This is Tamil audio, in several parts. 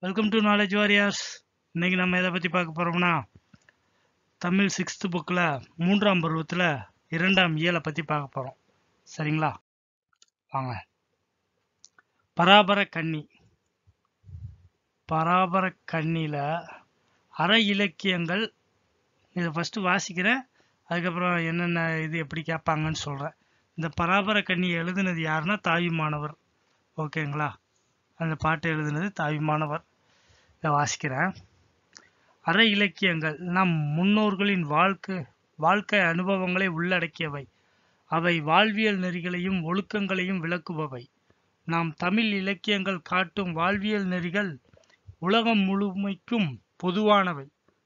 வெல்கம் டு நாலேஜ் வாரியர்ஸ் இன்னைக்கு நம்ம எதை பற்றி பார்க்க போகிறோம்னா தமிழ் சிக்ஸ்த் புக்கில் மூன்றாம் பருவத்தில் இரண்டாம் இயலை பற்றி பார்க்க போகிறோம் சரிங்களா வாங்க பராபர கன்னி பராபர கண்ணியில் அற இலக்கியங்கள் இதை ஃபஸ்ட்டு வாசிக்கிறேன் அதுக்கப்புறம் என்னென்ன இது எப்படி கேட்பாங்கன்னு சொல்கிறேன் இந்த பராபர கண்ணி எழுதுனது யாருன்னா தாயுமானவர் ஓகேங்களா அந்த பாட்டு எழுதுனது தாயுமானவர் இதை வாசிக்கிறேன் அற இலக்கியங்கள் நம் முன்னோர்களின் வாழ்க்கை வாழ்க்கை அனுபவங்களை உள்ளடக்கியவை அவை வாழ்வியல் நெறிகளையும் ஒழுக்கங்களையும் விளக்குபவை நாம் தமிழ் இலக்கியங்கள் காட்டும் வாழ்வியல் நெறிகள் உலகம் முழுமைக்கும் பொதுவானவை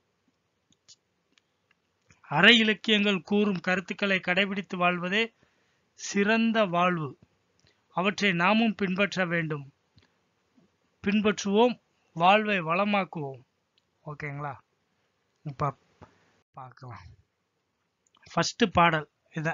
அற இலக்கியங்கள் கூறும் கருத்துக்களை கடைபிடித்து வாழ்வதே சிறந்த வாழ்வு அவற்றை நாமும் பின்பற்ற வேண்டும் பின்பற்றுவோம் வாழ்வை வளமாக்குவோம் ஓகேங்களா இப்போ பார்க்கலாம் ஃபஸ்ட்டு பாடல் இத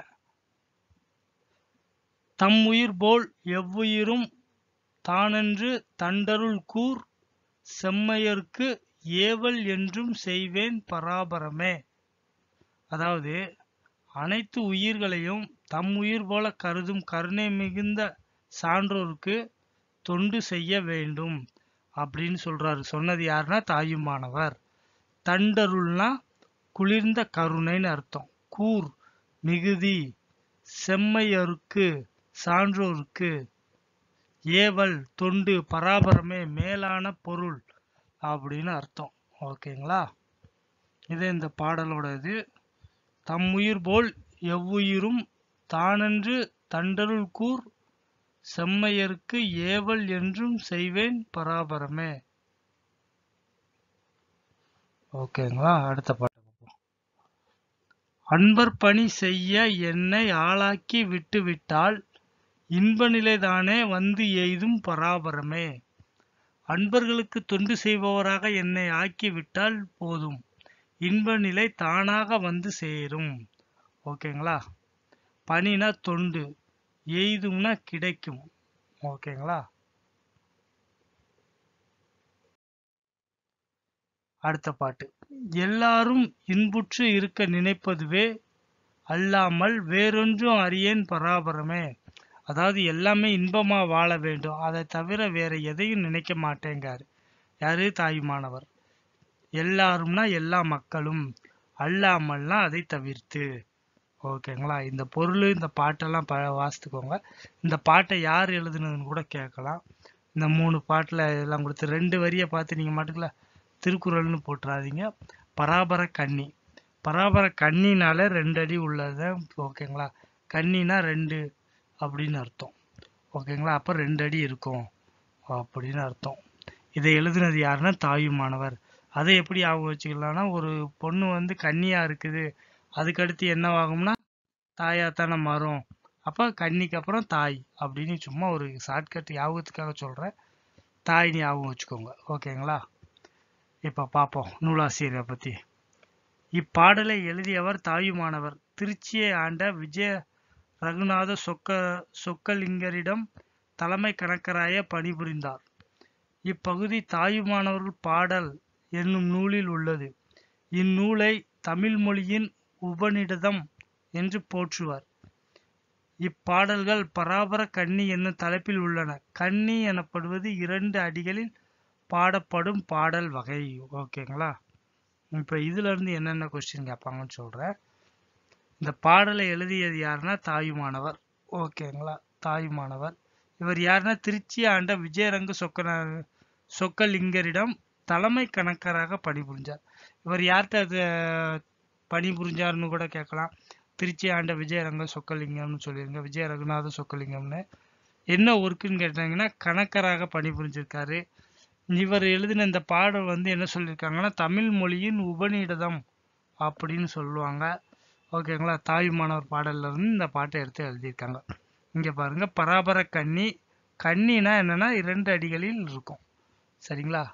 தம் உயிர் போல் எவ்வுயிரும் தானென்று தண்டருள் கூர் செம்மையர்க்கு ஏவல் என்றும் செய்வேன் பராபரமே அதாவது அனைத்து உயிர்களையும் தம் உயிர் போல கருதும் கருணை மிகுந்த சான்றோருக்கு தொண்டு செய்ய வேண்டும் அப்படின்னு சொல்றாரு சொன்னது யாருன்னா தாயுமானவர் தண்டருள்னா குளிர்ந்த கருணைன்னு அர்த்தம் கூர் மிகுதி செம்மையருக்கு சான்றோருக்கு ஏவல் தொண்டு பராபரமே மேலான பொருள் அப்படின்னு அர்த்தம் ஓகேங்களா இது இந்த பாடலோட இது தம் உயிர் போல் எவ்வுயிரும் தானென்று தண்டருள் கூர் செம்மையருக்கு ஏவல் என்றும் செய்வேன் பராபரமே ஓகேங்களா அடுத்த பாட்டு பார்ப்போம் அன்பர் பணி செய்ய என்னை ஆளாக்கி விட்டு விட்டால் இன்ப நிலைதானே வந்து எய்தும் பராபரமே அன்பர்களுக்கு தொண்டு செய்பவராக என்னை ஆக்கி விட்டால் போதும் இன்ப நிலை தானாக வந்து சேரும் ஓகேங்களா பணினா தொண்டு எய்தும்னா கிடைக்கும் ஓகேங்களா அடுத்த பாட்டு எல்லாரும் இன்புற்று இருக்க நினைப்பதுவே அல்லாமல் வேறொன்றும் அறியேன் பராபரமே அதாவது எல்லாமே இன்பமா வாழ வேண்டும் அதை தவிர வேற எதையும் நினைக்க மாட்டேங்காரு யாரு தாயுமானவர் எல்லாரும்னா எல்லா மக்களும் அல்லாமல்னா அதை தவிர்த்து ஓகேங்களா இந்த பொருள் இந்த பாட்டெல்லாம் ப வாசித்துக்கோங்க இந்த பாட்டை யார் எழுதுனதுன்னு கூட கேட்கலாம் இந்த மூணு பாட்டில் எல்லாம் கொடுத்து ரெண்டு வரியை பார்த்து நீங்கள் மாட்டுக்கல திருக்குறள்னு போட்டுறாதீங்க பராபர கன்னி பராபர கன்னினால ரெண்டு அடி உள்ளது ஓகேங்களா கன்னினா ரெண்டு அப்படின்னு அர்த்தம் ஓகேங்களா அப்போ ரெண்டு அடி இருக்கும் அப்படின்னு அர்த்தம் இதை எழுதுனது யாருன்னா தாயுமானவர் அதை எப்படி ஆகும் வச்சுக்கலாம்னா ஒரு பொண்ணு வந்து கன்னியா இருக்குது அதுக்கடுத்து என்னவாகும்னா தாயா தானே மாறும் அப்போ கன்னிக்கு அப்புறம் தாய் அப்படின்னு சும்மா ஒரு ஷார்ட்கட் ஞாபகத்துக்காக சொல்கிறேன் தாய் ஞாபகம் வச்சுக்கோங்க ஓகேங்களா இப்போ பார்ப்போம் நூலாசிரியரை பற்றி இப்பாடலை எழுதியவர் தாயுமானவர் திருச்சியை ஆண்ட விஜய ரகுநாத சொக்க சொக்கலிங்கரிடம் தலைமை கணக்கராய பணிபுரிந்தார் இப்பகுதி தாயுமானவர்கள் பாடல் என்னும் நூலில் உள்ளது இந்நூலை தமிழ் மொழியின் உபநிடதம் என்று போற்றுவர் இப்பாடல்கள் பராபர கன்னி என்னும் தலைப்பில் உள்ளன கன்னி எனப்படுவது இரண்டு அடிகளில் பாடப்படும் பாடல் வகை ஓகேங்களா இப்போ இதுல இருந்து என்னென்ன கொஸ்டின் கேட்பாங்கன்னு சொல்றேன் இந்த பாடலை எழுதியது யாருன்னா தாயுமானவர் ஓகேங்களா தாயுமானவர் இவர் யாருன்னா திருச்சி ஆண்ட விஜயரங்க சொக்க சொக்கலிங்கரிடம் தலைமை கணக்கராக பணிபுரிஞ்சார் இவர் யார்கிட்ட அது பணிபுரிஞ்சார்னு கூட கேட்கலாம் திருச்சி ஆண்ட விஜயரங்க சொக்கலிங்கம்னு சொல்லிருங்க விஜய ரகுநாத சொக்கலிங்கம்னு என்ன ஒர்க்குன்னு கேட்டாங்கன்னா கணக்கராக பணிபுரிஞ்சிருக்காரு இவர் எழுதின இந்த பாடல் வந்து என்ன சொல்லியிருக்காங்கன்னா தமிழ் மொழியின் உபநிடதம் அப்படின்னு சொல்லுவாங்க ஓகேங்களா தாயுமானவர் பாடல்ல இருந்து இந்த பாட்டை எடுத்து எழுதியிருக்காங்க இங்க பாருங்க பராபர கன்னி கன்னினா என்னன்னா இரண்டு அடிகளில் இருக்கும் சரிங்களா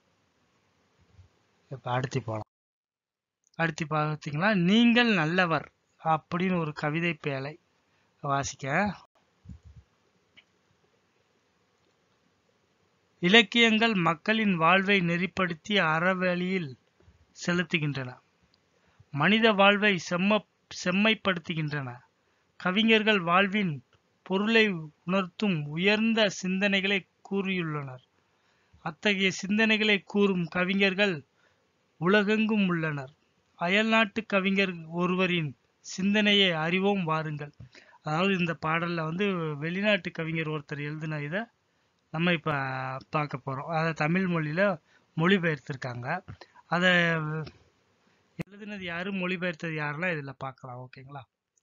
இப்ப அடுத்து போலாம் அடுத்து பார்த்தீங்களா நீங்கள் நல்லவர் அப்படின்னு ஒரு கவிதை பேழை வாசிக்க இலக்கியங்கள் மக்களின் வாழ்வை நெறிப்படுத்தி அறவழியில் செலுத்துகின்றன மனித வாழ்வை செம்ம செம்மைப்படுத்துகின்றன கவிஞர்கள் வாழ்வின் பொருளை உணர்த்தும் உயர்ந்த சிந்தனைகளை கூறியுள்ளனர் அத்தகைய சிந்தனைகளை கூறும் கவிஞர்கள் உலகெங்கும் உள்ளனர் அயல்நாட்டு கவிஞர் ஒருவரின் சிந்தனையை அறிவோம் வாருங்கள் அதாவது இந்த பாடல்ல வந்து வெளிநாட்டு கவிஞர் ஒருத்தர் எழுதின இதை நம்ம இப்ப பார்க்க போறோம் அதை தமிழ் மொழியில மொழிபெயர்த்திருக்காங்க அதை எழுதினது யாரு மொழிபெயர்த்தது யாருலாம் இதுல பார்க்கலாம் ஓகேங்களா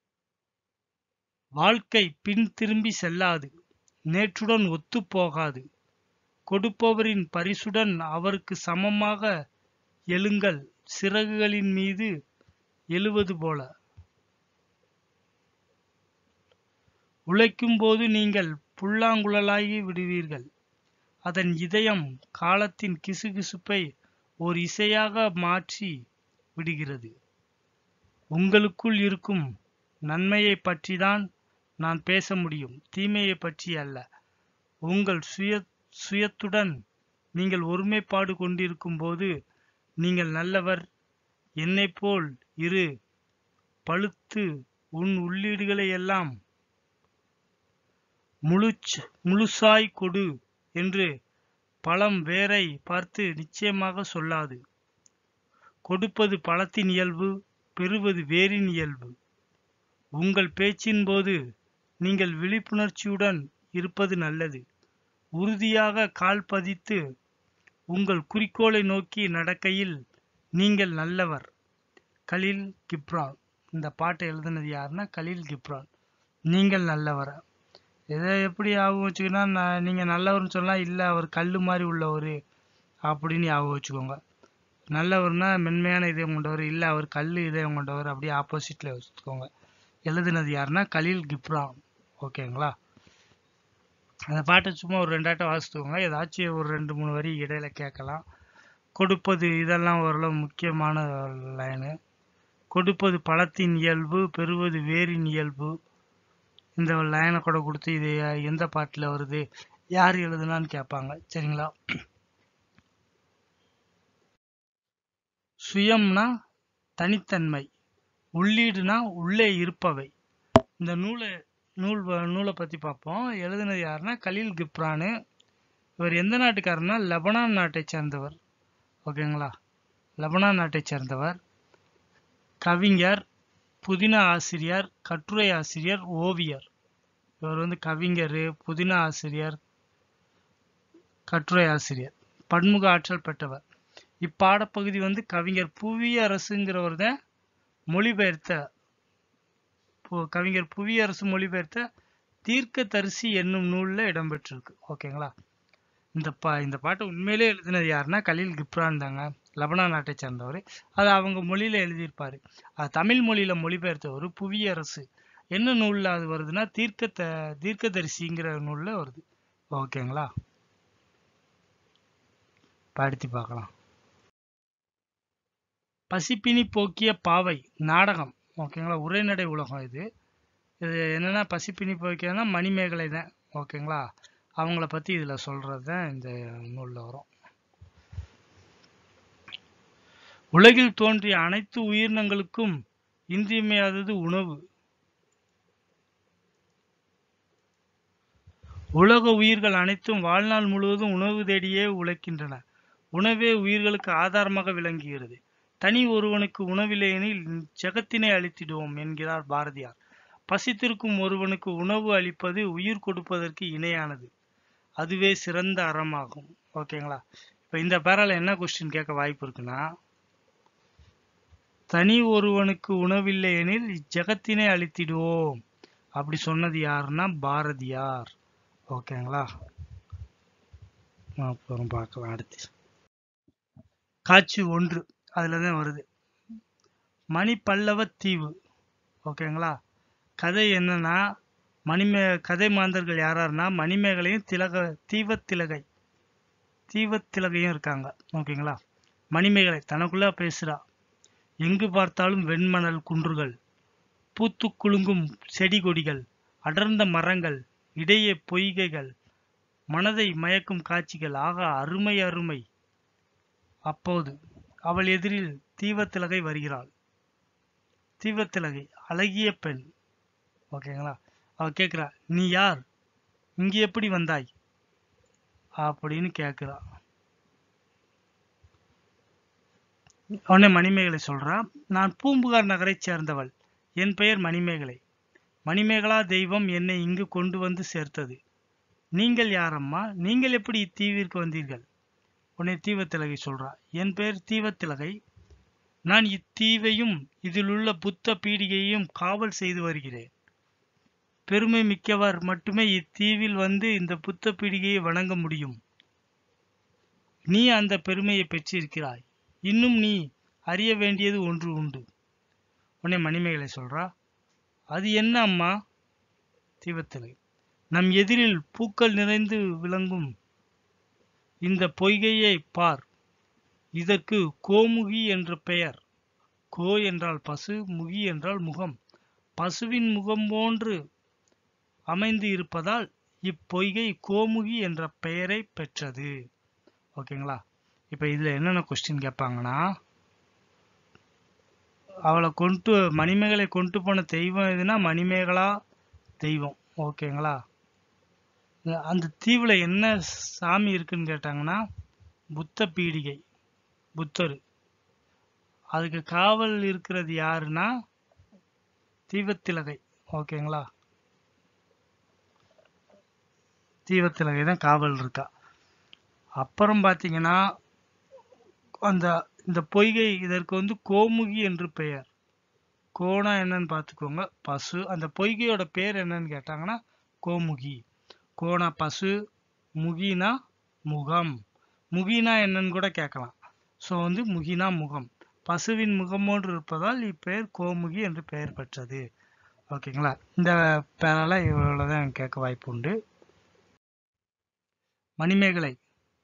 வாழ்க்கை பின் திரும்பி செல்லாது நேற்றுடன் ஒத்துப் போகாது கொடுப்பவரின் பரிசுடன் அவருக்கு சமமாக எழுங்கள் சிறகுகளின் மீது எழுவது போல உழைக்கும் போது நீங்கள் புல்லாங்குழலாகி விடுவீர்கள் அதன் இதயம் காலத்தின் கிசுகிசுப்பை ஓர் இசையாக மாற்றி விடுகிறது உங்களுக்குள் இருக்கும் நன்மையை பற்றிதான் நான் பேச முடியும் தீமையை பற்றி அல்ல உங்கள் சுய சுயத்துடன் நீங்கள் ஒருமைப்பாடு கொண்டிருக்கும் போது நீங்கள் நல்லவர் என்னை போல் இரு பழுத்து உன் உள்ளீடுகளை எல்லாம் முழுச் முழுசாய் கொடு என்று பழம் வேரை பார்த்து நிச்சயமாக சொல்லாது கொடுப்பது பழத்தின் இயல்பு பெறுவது வேரின் இயல்பு உங்கள் பேச்சின் போது நீங்கள் விழிப்புணர்ச்சியுடன் இருப்பது நல்லது உறுதியாக கால் பதித்து உங்கள் குறிக்கோளை நோக்கி நடக்கையில் நீங்கள் நல்லவர் கலீல் கிப்ரான் இந்த பாட்டை எழுதுனது யாருன்னா கலீல் கிப்ரான் நீங்கள் நல்லவர் இதை எப்படி ஞாபகம் வச்சுக்கன்னா நான் நீங்கள் நல்லவர்னு சொல்லலாம் இல்லை அவர் கல் மாதிரி உள்ளவர் அப்படின்னு ஞாபகம் வச்சுக்கோங்க நல்லவர்னா மென்மையான இதயம் கொண்டவர் இல்லை அவர் கல் இதயம் கொண்டவர் அப்படியே ஆப்போசிட்ல வச்சுக்கோங்க எழுதுனது யாருன்னா கலீல் கிப்ரான் ஓகேங்களா அந்த பாட்டை சும்மா ஒரு ரெண்டாட்டம் வாசித்துக்கோங்க ஏதாச்சும் ஒரு ரெண்டு மூணு வரி இடையில கேட்கலாம் கொடுப்பது இதெல்லாம் ஓரளவு முக்கியமான லைனு கொடுப்பது பழத்தின் இயல்பு பெறுவது வேரின் இயல்பு இந்த லைனை கூட கொடுத்து இது எந்த பாட்டில் வருது யார் எழுதுனான்னு கேட்பாங்க சரிங்களா சுயம்னா தனித்தன்மை உள்ளீடுனா உள்ளே இருப்பவை இந்த நூலை நூல் வ- நூலை பற்றி பார்ப்போம் எழுதுனது யாருன்னா கலீல் கிப்ரானு இவர் எந்த நாட்டுக்காரர்னா லெபனான் நாட்டை சேர்ந்தவர் ஓகேங்களா லெபனான் நாட்டை சேர்ந்தவர் கவிஞர் புதின ஆசிரியர் கட்டுரை ஆசிரியர் ஓவியர் இவர் வந்து கவிஞர் புதின ஆசிரியர் கட்டுரை ஆசிரியர் பன்முக ஆற்றல் பெற்றவர் இப்பாடப்பகுதி வந்து கவிஞர் புவியரசுங்கிறவர் தான் மொழிபெயர்த்த பு- கவிஞர் புவியரசு மொழிபெயர்த்த தீர்க்கதரிசி என்னும் நூல்ல இடம்பெற்றிருக்கு ஓகேங்களா இந்த பா இந்த பாட்டை உண்மையிலே எழுதினது யாருன்னா கலீல் கிப்ரான் தாங்க லெபனான் நாட்டை சேர்ந்தவர் அது அவங்க மொழியில எழுதியிருப்பாரு அது தமிழ் மொழியில மொழிபெயர்த்தவர் புவியரசு என்ன நூல்ல அது வருதுன்னா தீர்க்க த தீர்க்கதரிசிங்கிற நூல்ல வருது ஓகேங்களா படித்து பார்க்கலாம் பசிப்பினி போக்கிய பாவை நாடகம் ஓகேங்களா உரைநடை உலகம் இது இது என்னன்னா பசிப்பினி போக்கியன்னா மணிமேகலை தான் ஓகேங்களா அவங்கள பத்தி இதுல சொல்றது தான் இந்த நூல்ல வரும் உலகில் தோன்றிய அனைத்து உயிரினங்களுக்கும் இன்றியமையாதது உணவு உலக உயிர்கள் அனைத்தும் வாழ்நாள் முழுவதும் உணவு தேடியே உழைக்கின்றன உணவே உயிர்களுக்கு ஆதாரமாக விளங்குகிறது தனி ஒருவனுக்கு உணவில்லையெனில் ஜெகத்தினை அழித்திடுவோம் என்கிறார் பாரதியார் பசித்திருக்கும் ஒருவனுக்கு உணவு அளிப்பது உயிர் கொடுப்பதற்கு இணையானது அதுவே சிறந்த அறமாகும் ஓகேங்களா இப்ப இந்த பேரால என்ன கொஸ்டின் கேட்க வாய்ப்பு இருக்குன்னா தனி ஒருவனுக்கு உணவில்லை எனில் இச்செகத்தினை அழித்திடுவோம் அப்படி சொன்னது யாருன்னா பாரதியார் ஓகேங்களா அப்புறம் பார்க்கலாம் அடுத்து காட்சி ஒன்று அதுல தான் வருது மணி பல்லவ தீவு ஓகேங்களா கதை என்னன்னா மணிமே கதை மாந்தர்கள் யாராருன்னா மணிமேகலையும் திலக தீவத்திலகை தீவத்திலகையும் இருக்காங்க ஓகேங்களா மணிமேகலை தனக்குள்ள பேசுறா எங்கு பார்த்தாலும் வெண்மணல் குன்றுகள் பூத்துக் குலுங்கும் செடி கொடிகள் அடர்ந்த மரங்கள் இடையே பொய்கைகள் மனதை மயக்கும் காட்சிகள் ஆக அருமை அருமை அப்போது அவள் எதிரில் தீவத்திலகை வருகிறாள் தீவத்திலகை அழகிய பெண் ஓகேங்களா அவ கேக்குறா நீ யார் இங்க எப்படி வந்தாய் அப்படின்னு கேக்குறா உடனே மணிமேகலை சொல்றா நான் பூம்புகார் நகரைச் சேர்ந்தவள் என் பெயர் மணிமேகலை மணிமேகலா தெய்வம் என்னை இங்கு கொண்டு வந்து சேர்த்தது நீங்கள் யாரம்மா நீங்கள் எப்படி இத்தீவிற்கு வந்தீர்கள் உன்னை தீவத்திலகை சொல்றா என் பெயர் தீவத்திலகை நான் இத்தீவையும் இதிலுள்ள புத்த பீடிகையையும் காவல் செய்து வருகிறேன் பெருமை மிக்கவர் மட்டுமே இத்தீவில் வந்து இந்த புத்த பீடிகையை வணங்க முடியும் நீ அந்த பெருமையை பெற்றிருக்கிறாய் இன்னும் நீ அறிய வேண்டியது ஒன்று உண்டு உன்னை மணிமேகலை சொல்றா அது என்ன அம்மா தீவத்திலை நம் எதிரில் பூக்கள் நிறைந்து விளங்கும் இந்த பொய்கையை பார் இதற்கு கோமுகி என்ற பெயர் கோ என்றால் பசு முகி என்றால் முகம் பசுவின் முகம் போன்று அமைந்து இருப்பதால் இப்பொய்கை கோமுகி என்ற பெயரை பெற்றது ஓகேங்களா இப்ப இதுல என்னென்ன கொஸ்டின் கேட்பாங்கன்னா அவளை கொண்டு மணிமேகலை கொண்டு போன தெய்வம் எதுனா மணிமேகலா தெய்வம் ஓகேங்களா அந்த தீவுல என்ன சாமி இருக்குன்னு கேட்டாங்கன்னா புத்த பீடிகை புத்தர் அதுக்கு காவல் இருக்கிறது யாருன்னா தீவத்திலகை ஓகேங்களா தீவத்திலகை தான் காவல் இருக்கா அப்புறம் பாத்தீங்கன்னா அந்த இந்த பொய்கை இதற்கு வந்து கோமுகி என்று பெயர் கோனா என்னன்னு பார்த்துக்கோங்க பசு அந்த பொய்கையோட பேர் என்னன்னு கேட்டாங்கன்னா கோமுகி கோனா பசு முகினா முகம் முகினா என்னன்னு கூட கேட்கலாம் ஸோ வந்து முகினா முகம் பசுவின் முகமோடு இருப்பதால் இப்பெயர் கோமுகி என்று பெயர் பெற்றது ஓகேங்களா இந்த பேரெல்லாம் இவ்வளவுதான் கேட்க வாய்ப்பு உண்டு மணிமேகலை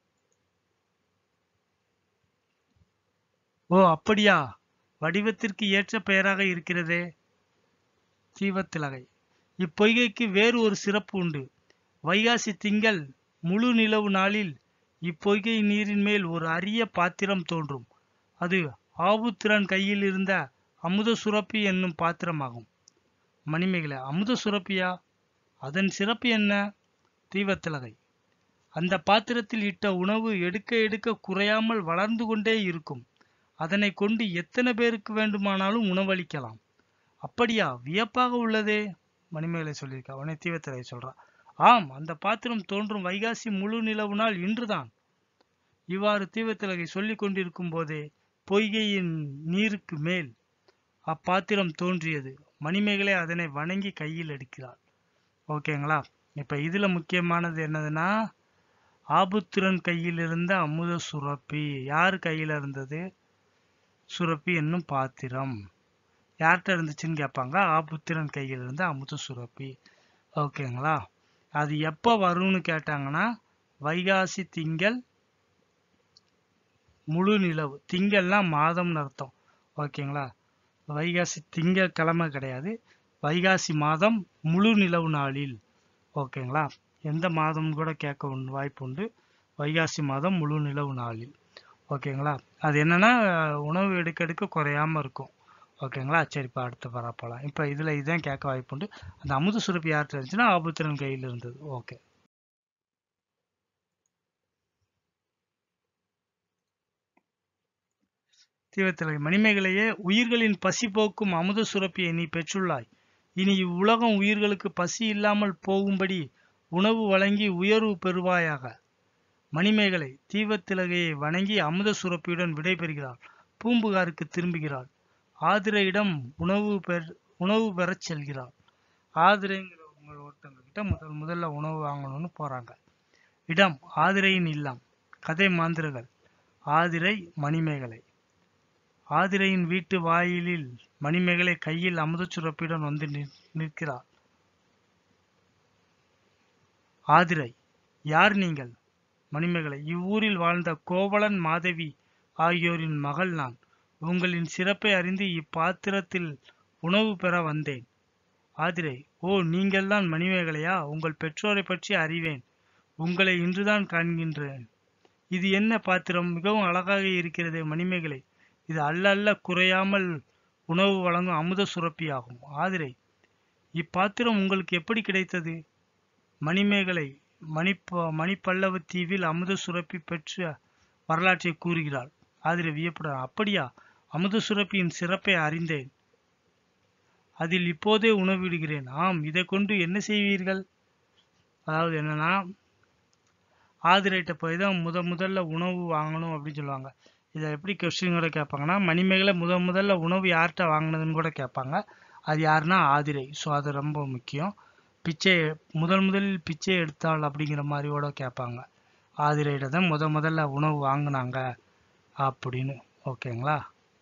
ஓ அப்படியா வடிவத்திற்கு ஏற்ற பெயராக இருக்கிறதே தீவத்திலகை இப்பொய்கைக்கு வேறு ஒரு சிறப்பு உண்டு வைகாசி திங்கள் முழு நிலவு நாளில் இப்பொய்கை நீரின் மேல் ஒரு அரிய பாத்திரம் தோன்றும் அது ஆபுத்திரன் கையில் இருந்த அமுத சுரப்பி என்னும் பாத்திரமாகும் மணிமேகலை அமுத சுரப்பியா அதன் சிறப்பு என்ன தீவத்திலகை அந்த பாத்திரத்தில் இட்ட உணவு எடுக்க எடுக்க குறையாமல் வளர்ந்து கொண்டே இருக்கும் அதனை கொண்டு எத்தனை பேருக்கு வேண்டுமானாலும் உணவளிக்கலாம் அப்படியா வியப்பாக உள்ளதே மணிமேகலை சொல்லியிருக்கா உடனே தீவத்திலகை சொல்றா ஆம் அந்த பாத்திரம் தோன்றும் வைகாசி முழு நிலவு நாள் இன்றுதான் இவ்வாறு தீவத்திலகை சொல்லிக் கொண்டிருக்கும் போதே பொய்கையின் நீருக்கு மேல் அப்பாத்திரம் தோன்றியது மணிமேகலை அதனை வணங்கி கையில் எடுக்கிறாள் ஓகேங்களா இப்ப இதுல முக்கியமானது என்னதுன்னா ஆபுத்திரன் கையில் இருந்த அமுத சுரப்பி யார் கையில இருந்தது சுரப்பி என்னும் பாத்திரம் யார்கிட்ட இருந்துச்சுன்னு கேட்பாங்க ஆபுத்திரன் கையில் இருந்த அமுத சுரப்பி ஓகேங்களா அது எப்போ வரும்னு கேட்டாங்கன்னா வைகாசி திங்கள் முழு நிலவு திங்கள்னா மாதம்னு அர்த்தம் ஓகேங்களா வைகாசி திங்கள் கிழமை கிடையாது வைகாசி மாதம் முழு நிலவு நாளில் ஓகேங்களா எந்த மாதம்னு கூட கேட்க உண்டு வாய்ப்பு உண்டு வைகாசி மாதம் முழு நிலவு நாளில் ஓகேங்களா அது என்னன்னா உணவு எடுக்க எடுக்க குறையாம இருக்கும் ஓகேங்களா சரி இப்போ அடுத்த வர போகலாம் இப்போ இதில் இதான் கேட்க வாய்ப்பு உண்டு அந்த அமுத சுரப்பி யார்கிட்ட இருந்துச்சுன்னா ஆபுத்திரன் கையில் இருந்தது ஓகே தீவத்திலகை மணிமேகலையே உயிர்களின் பசி போக்கும் அமுத சுரப்பியை நீ பெற்றுள்ளாய் இனி இவ்வுலகம் உயிர்களுக்கு பசி இல்லாமல் போகும்படி உணவு வழங்கி உயர்வு பெறுவாயாக மணிமேகலை தீவத்திலகையை வணங்கி அமுத சுரப்பியுடன் விடைபெறுகிறாள் பூம்புகாருக்கு திரும்புகிறாள் ஆதிரையிடம் உணவு பெற் உணவு பெறச் செல்கிறாள் ஆதிரைங்கிற உங்க ஒருத்தவங்க கிட்ட முதல் முதல்ல உணவு வாங்கணும்னு போறாங்க இடம் ஆதிரையின் இல்லம் கதை மாந்திரங்கள் ஆதிரை மணிமேகலை ஆதிரையின் வீட்டு வாயிலில் மணிமேகலை கையில் அமுதச் சுரப்பியுடன் வந்து நிற்- நிற்கிறாள் ஆதிரை யார் நீங்கள் மணிமேகலை இவ்வூரில் வாழ்ந்த கோவலன் மாதவி ஆகியோரின் மகள் நான் உங்களின் சிறப்பை அறிந்து இப்பாத்திரத்தில் உணவு பெற வந்தேன் ஆதிரை ஓ நீங்கள்தான் மணிமேகலையா உங்கள் பெற்றோரை பற்றி அறிவேன் உங்களை இன்றுதான் காண்கின்றேன் இது என்ன பாத்திரம் மிகவும் அழகாக இருக்கிறது மணிமேகலை இது அல்ல அல்ல குறையாமல் உணவு வழங்கும் அமுத சுரப்பி ஆகும் ஆதிரை இப்பாத்திரம் உங்களுக்கு எப்படி கிடைத்தது மணிமேகலை மணிப்ப மணிப்பல்லவ தீவில் அமுத சுரப்பி பெற்ற வரலாற்றை கூறுகிறாள் ஆதிரை வியப்புடன் அப்படியா அமுத சுரப்பியின் சிறப்பை அறிந்தேன் அதில் இப்போதே உணவிடுகிறேன் ஆம் இதை கொண்டு என்ன செய்வீர்கள் அதாவது என்னன்னா ஆதிரைட்ட போய் தான் முத முதல்ல உணவு வாங்கணும் அப்படின்னு சொல்லுவாங்க இதை எப்படி கொஸ்டின் கூட கேட்பாங்கன்னா மணிமேகலை முத முதல்ல உணவு யார்கிட்ட வாங்கினதுன்னு கூட கேட்பாங்க அது யாருன்னா ஆதிரை ஸோ அது ரொம்ப முக்கியம் பிச்சை முதல் முதலில் பிச்சை எடுத்தாள் அப்படிங்கிற மாதிரி கூட கேட்பாங்க ஆதிரையிட தான் முத முதல்ல உணவு வாங்கினாங்க அப்படின்னு ஓகேங்களா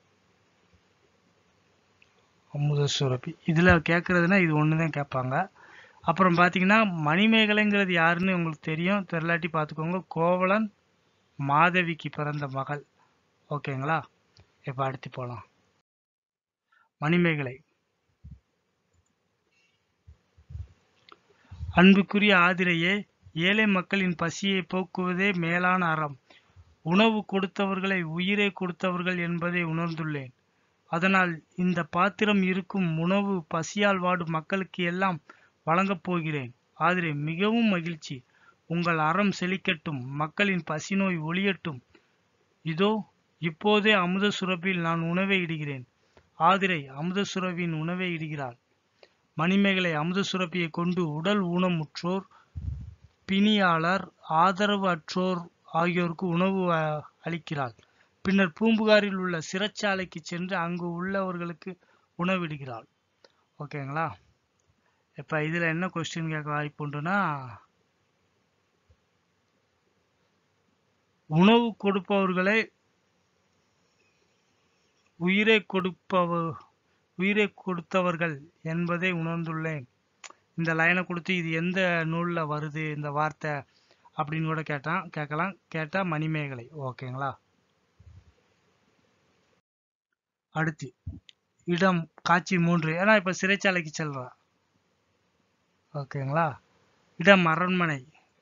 அமுத சுரப்பி இதில் கேட்குறதுனா இது ஒன்று தான் கேட்பாங்க அப்புறம் பார்த்தீங்கன்னா மணிமேகலைங்கிறது யாருன்னு உங்களுக்கு தெரியும் தெரிலாட்டி பார்த்துக்கோங்க கோவலன் மாதவிக்கு பிறந்த மகள் ஓகேங்களா இப்போ அடுத்து போகலாம் மணிமேகலை அன்புக்குரிய ஆதிரையே ஏழை மக்களின் பசியை போக்குவதே மேலான அறம் உணவு கொடுத்தவர்களை உயிரை கொடுத்தவர்கள் என்பதை உணர்ந்துள்ளேன் அதனால் இந்த பாத்திரம் இருக்கும் உணவு பசியால் வாடும் மக்களுக்கு எல்லாம் வழங்கப் போகிறேன் ஆதிரை மிகவும் மகிழ்ச்சி உங்கள் அறம் செழிக்கட்டும் மக்களின் பசிநோய் ஒழியட்டும் இதோ இப்போதே அமுத சுரப்பில் நான் உணவை இடுகிறேன் ஆதிரை அமுத சுரபியின் உணவை இடுகிறாள் மணிமேகலை அமுத சுரப்பியை கொண்டு உடல் ஊனமுற்றோர் பிணியாளர் ஆதரவு அற்றோர் ஆகியோருக்கு உணவு அ- அளிக்கிறாள் பின்னர் பூம்புகாரில் உள்ள சிறைச்சாலைக்கு சென்று அங்கு உள்ளவர்களுக்கு உணவிடுகிறாள் ஓகேங்களா இப்ப இதுல என்ன கொஸ்டின் கேட்க வாய்ப்பு உண்டுன்னா உணவு கொடுப்பவர்களை உயிரை கொடுப்பவ உயிரை கொடுத்தவர்கள் என்பதை உணர்ந்துள்ளேன் இந்த லைனை கொடுத்து இது எந்த நூல்ல வருது இந்த வார்த்தை அப்படின்னு கூட கேட்டான் கேட்கலாம் கேட்டா மணிமேகலை ஓகேங்களா அடுத்து இடம் காட்சி மூன்று ஏன்னா இப்ப சிறைச்சாலைக்கு செல்றா ஓகேங்களா இடம் அரண்மனை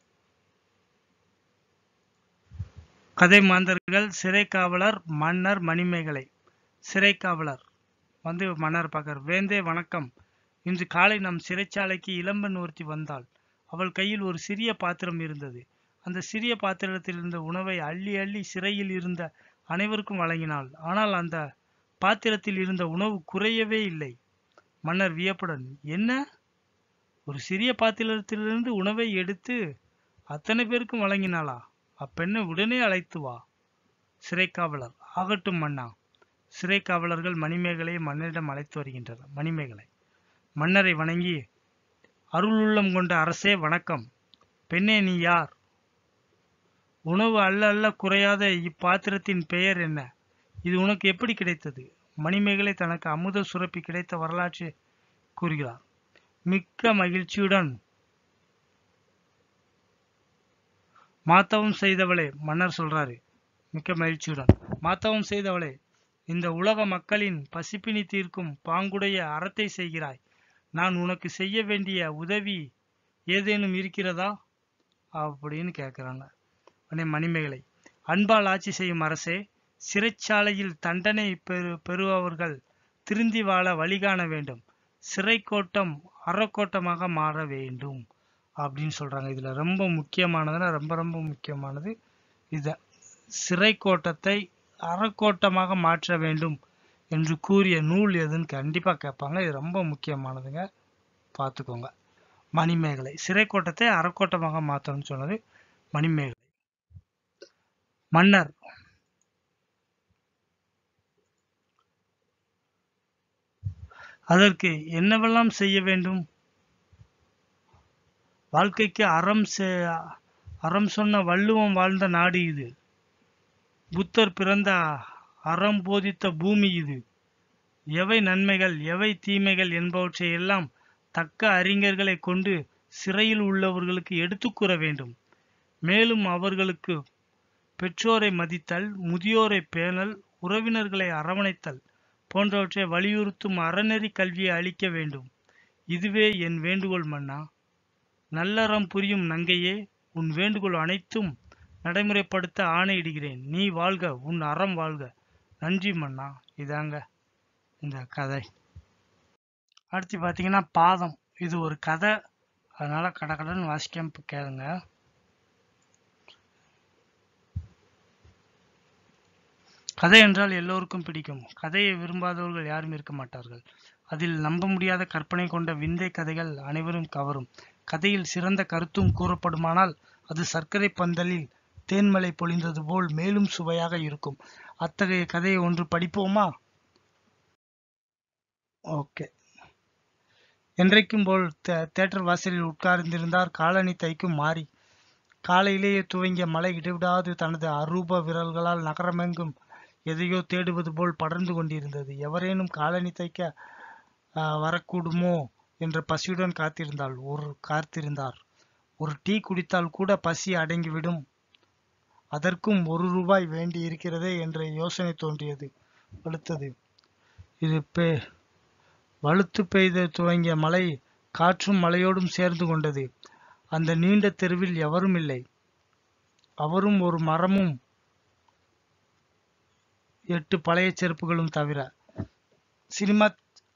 கதை மாந்தர்கள் சிறை காவலர் மன்னர் மணிமேகலை சிறை காவலர் வந்து மன்னர் பார்க்கற வேந்தே வணக்கம் இன்று காலை நம் சிறைச்சாலைக்கு இளம்பெண் ஒருத்தி வந்தாள் அவள் கையில் ஒரு சிறிய பாத்திரம் இருந்தது அந்த சிறிய பாத்திரத்தில் இருந்த உணவை அள்ளி அள்ளி சிறையில் இருந்த அனைவருக்கும் வழங்கினாள் ஆனால் அந்த பாத்திரத்தில் இருந்த உணவு குறையவே இல்லை மன்னர் வியப்புடன் என்ன ஒரு சிறிய பாத்திரத்திலிருந்து உணவை எடுத்து அத்தனை பேருக்கும் வழங்கினாளா அப்பெண்ணை உடனே அழைத்து வா சிறைக்காவலர் ஆகட்டும் மன்னா சிறைக்காவலர்கள் மணிமேகலையை மன்னரிடம் அழைத்து வருகின்றனர் மணிமேகலை மன்னரை வணங்கி அருளுள்ளம் கொண்ட அரசே வணக்கம் பெண்ணே நீ யார் உணவு அல்ல அல்ல குறையாத இப்பாத்திரத்தின் பெயர் என்ன இது உனக்கு எப்படி கிடைத்தது மணிமேகலை தனக்கு அமுத சுரப்பி கிடைத்த வரலாற்றை கூறுகிறார் மிக்க மகிழ்ச்சியுடன் மாத்தவம் செய்தவளே மன்னர் சொல்றாரு மிக்க மகிழ்ச்சியுடன் மாத்தவம் செய்தவளே இந்த உலக மக்களின் பசிப்பினி தீர்க்கும் பாங்குடைய அறத்தை செய்கிறாய் நான் உனக்கு செய்ய வேண்டிய உதவி ஏதேனும் இருக்கிறதா அப்படின்னு கேட்குறாங்க உடனே மணிமேகலை அன்பால் ஆட்சி செய்யும் அரசே சிறைச்சாலையில் தண்டனை பெறு பெறுபவர்கள் திருந்தி வாழ வழிகாண வேண்டும் சிறை கோட்டம் அறக்கோட்டமாக மாற வேண்டும் அப்படின்னு சொல்றாங்க இதுல ரொம்ப முக்கியமானதுன்னா ரொம்ப ரொம்ப முக்கியமானது இது சிறை கோட்டத்தை அறக்கோட்டமாக மாற்ற வேண்டும் என்று கூறிய நூல் எதுன்னு கண்டிப்பா கேட்பாங்க இது ரொம்ப முக்கியமானதுங்க பார்த்துக்கோங்க மணிமேகலை சிறை கோட்டத்தை அறக்கோட்டமாக மாற்றணும்னு சொன்னது மணிமேகலை மன்னர் அதற்கு என்னவெல்லாம் செய்ய வேண்டும் வாழ்க்கைக்கு அறம் செ- அறம் சொன்ன வள்ளுவம் வாழ்ந்த நாடு இது புத்தர் பிறந்த அறம் போதித்த பூமி இது எவை நன்மைகள் எவை தீமைகள் என்பவற்றை எல்லாம் தக்க அறிஞர்களை கொண்டு சிறையில் உள்ளவர்களுக்கு எடுத்துக் கூற வேண்டும் மேலும் அவர்களுக்கு பெற்றோரை மதித்தல் முதியோரை பேணல் உறவினர்களை அரவணைத்தல் போன்றவற்றை வலியுறுத்தும் அறநெறி கல்வியை அளிக்க வேண்டும் இதுவே என் வேண்டுகோள் மன்னா நல்லறம் புரியும் நங்கையே உன் வேண்டுகோள் அனைத்தும் நடைமுறைப்படுத்த ஆணையிடுகிறேன் நீ வாழ்க உன் அறம் வாழ்க நன்றி மன்னா இதாங்க இந்த கதை அடுத்து பார்த்தீங்கன்னா பாதம் இது ஒரு கதை அதனால கடகடன்னு வாசிக்காம கேளுங்க கதை என்றால் எல்லோருக்கும் பிடிக்கும் கதையை விரும்பாதவர்கள் யாரும் இருக்க மாட்டார்கள் அதில் நம்ப முடியாத கற்பனை கொண்ட விந்தை கதைகள் அனைவரும் கவரும் கதையில் சிறந்த கருத்தும் கூறப்படுமானால் அது சர்க்கரை பந்தலில் தேன்மலை பொழிந்தது போல் மேலும் சுவையாக இருக்கும் அத்தகைய கதையை ஒன்று படிப்போமா ஓகே என்றைக்கும் போல் தேட்டர் வாசலில் உட்கார்ந்திருந்தார் காலனி தைக்கும் மாறி காலையிலேயே துவங்கிய மழை இடைவிடாது தனது அரூப விரல்களால் நகரமெங்கும் எதையோ தேடுவது போல் படர்ந்து கொண்டிருந்தது எவரேனும் காலனி தைக்க வரக்கூடுமோ என்ற பசியுடன் காத்திருந்தாள் ஒரு காத்திருந்தார் ஒரு டீ குடித்தால் கூட பசி அடங்கிவிடும் அதற்கும் ஒரு ரூபாய் வேண்டி இருக்கிறதே என்ற யோசனை தோன்றியது வலுத்தது இது பே வலுத்து பெய்த துவங்கிய மழை காற்றும் மழையோடும் சேர்ந்து கொண்டது அந்த நீண்ட தெருவில் எவரும் இல்லை அவரும் ஒரு மரமும் எட்டு பழைய செருப்புகளும் தவிர சினிமா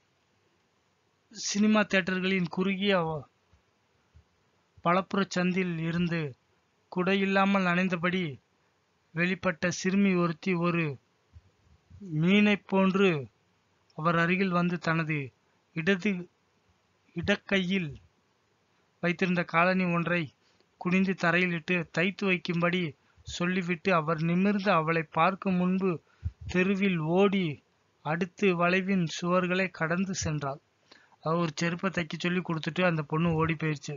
சினிமா தியேட்டர்களின் குறுகிய பலப்புற சந்தில் இருந்து குடையில்லாமல் நனைந்தபடி வெளிப்பட்ட சிறுமி ஒருத்தி ஒரு மீனைப் போன்று அவர் அருகில் வந்து தனது இடது இடக்கையில் வைத்திருந்த காலனி ஒன்றை குனிந்து தரையில் இட்டு தைத்து வைக்கும்படி சொல்லிவிட்டு அவர் நிமிர்ந்து அவளை பார்க்கும் முன்பு தெருவில் ஓடி அடுத்து வளைவின் சுவர்களை கடந்து சென்றாள் அவர் ஒரு செருப்பை தைக்க சொல்லி கொடுத்துட்டு அந்த பொண்ணு ஓடி போயிடுச்சு